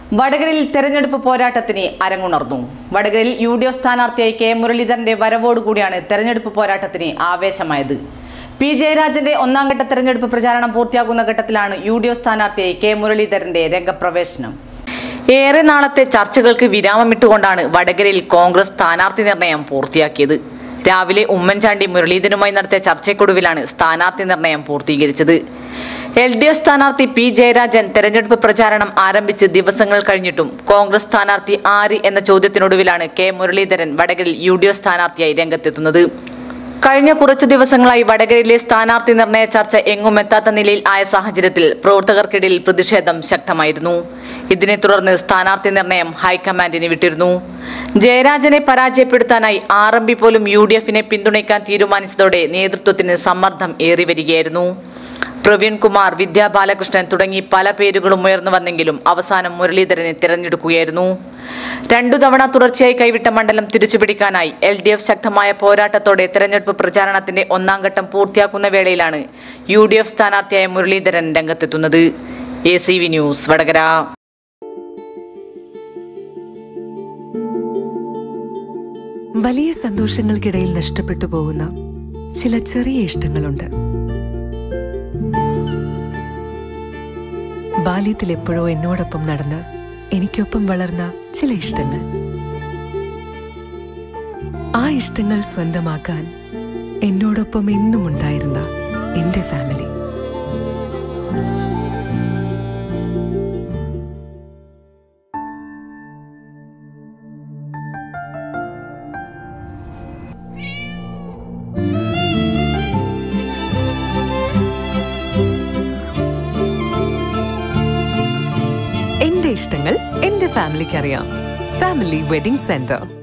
വടകരയിൽ തെരഞ്ഞെടുപ്പ് പോരാട്ടത്തിന് അരങ്ങുണർന്നു വടകരയിൽ യു ഡി എഫ് സ്ഥാനാർത്ഥിയായി കെ മുരളീധരന്റെ വരവോടുകൂടിയാണ് തെരഞ്ഞെടുപ്പ് പോരാട്ടത്തിന് ആവേശമായത് പി ജയരാജന്റെ ഒന്നാം ഘട്ട തെരഞ്ഞെടുപ്പ് പ്രചാരണം പൂർത്തിയാകുന്ന ഘട്ടത്തിലാണ് യു ഡി എഫ് സ്ഥാനാർത്ഥിയായി കെ മുരളീധരന്റെ രംഗപ്രവേശനം ഏറെ നാളത്തെ ചർച്ചകൾക്ക് വിരാമമിട്ടുകൊണ്ടാണ് വടകരയിൽ കോൺഗ്രസ് സ്ഥാനാർത്ഥി നിർണയം പൂർത്തിയാക്കിയത് രാവിലെ ഉമ്മൻചാണ്ടി മുരളീധരനുമായി നടത്തിയ ചർച്ചയ്ക്കൊടുവിലാണ് സ്ഥാനാർത്ഥി നിർണയം പൂർത്തീകരിച്ചത് എൽ ഡി എഫ് സ്ഥാനാർത്ഥി പി ജയരാജൻ തെരഞ്ഞെടുപ്പ് പ്രചാരണം ആരംഭിച്ച് ദിവസങ്ങൾ കഴിഞ്ഞിട്ടും കോൺഗ്രസ് സ്ഥാനാർത്ഥി ആര് എന്ന ചോദ്യത്തിനൊടുവിലാണ് കെ മുരളീധരൻ വടകരയിൽ യു ഡി എഫ് സ്ഥാനാർത്ഥിയായി രംഗത്തെത്തുന്നത് കഴിഞ്ഞ കുറച്ചു ദിവസങ്ങളായി വടകരയിലെ സ്ഥാനാർത്ഥി നിർണയ ചർച്ച എങ്ങും എത്താത്ത നിലയിൽ ആയ സാഹചര്യത്തിൽ പ്രവർത്തകർക്കിടയിൽ പ്രതിഷേധം ശക്തമായിരുന്നു ഇതിനെ തുടർന്ന് സ്ഥാനാർത്ഥി നിർണയം ഹൈക്കമാൻഡിന് വിട്ടിരുന്നു ജയരാജനെ പരാജയപ്പെടുത്താനായി ആർ എം പി പോലും യു ഡി എഫിനെ പിന്തുണയ്ക്കാൻ തീരുമാനിച്ചതോടെ നേതൃത്വത്തിന് സമ്മർദ്ദം ഏറി വരികയായിരുന്നു പ്രവീൺ കുമാർ വിദ്യാ ബാലകൃഷ്ണൻ തുടങ്ങി പല പേരുകളും ഉയർന്നു വന്നെങ്കിലും അവസാനം മുരളീധരനെ തിരഞ്ഞെടുക്കുകയായിരുന്നു രണ്ടു തവണ തുടർച്ചയായി കൈവിട്ട മണ്ഡലം തിരിച്ചുപിടിക്കാനായി എൽ ഡി എഫ് ശക്തമായ പോരാട്ടത്തോടെ തെരഞ്ഞെടുപ്പ് പ്രചാരണത്തിന്റെ ഒന്നാം ഘട്ടം പൂർത്തിയാക്കുന്ന വേളയിലാണ് യു ഡി എഫ് സ്ഥാനാർത്ഥിയായ മുരളീധരൻ രംഗത്തെത്തുന്നത് A C V news Vadakara വലിയ സന്തോഷങ്ങൾക്കിടയിൽ നഷ്ടപ്പെട്ടു പോകുന്ന ചില ചെറിയ ഇഷ്ടങ്ങളുണ്ട് ബാല്യത്തിൽ എപ്പോഴോ എന്നോടൊപ്പം നടന്ന് എനിക്കൊപ്പം വളർന്ന ചില ഇഷ്ടങ്ങൾ ആ ഇഷ്ടങ്ങൾ സ്വന്തമാക്കാൻ എന്നോടൊപ്പം എന്നും ഉണ്ടായിരുന്ന എന്റെ ഫാമിലി എന്റെ ഇഷ്ടങ്ങൾ എന്റെ ഫാമിലിക്ക് അറിയാം ഫാമിലി വെഡിംഗ് സെന്റർ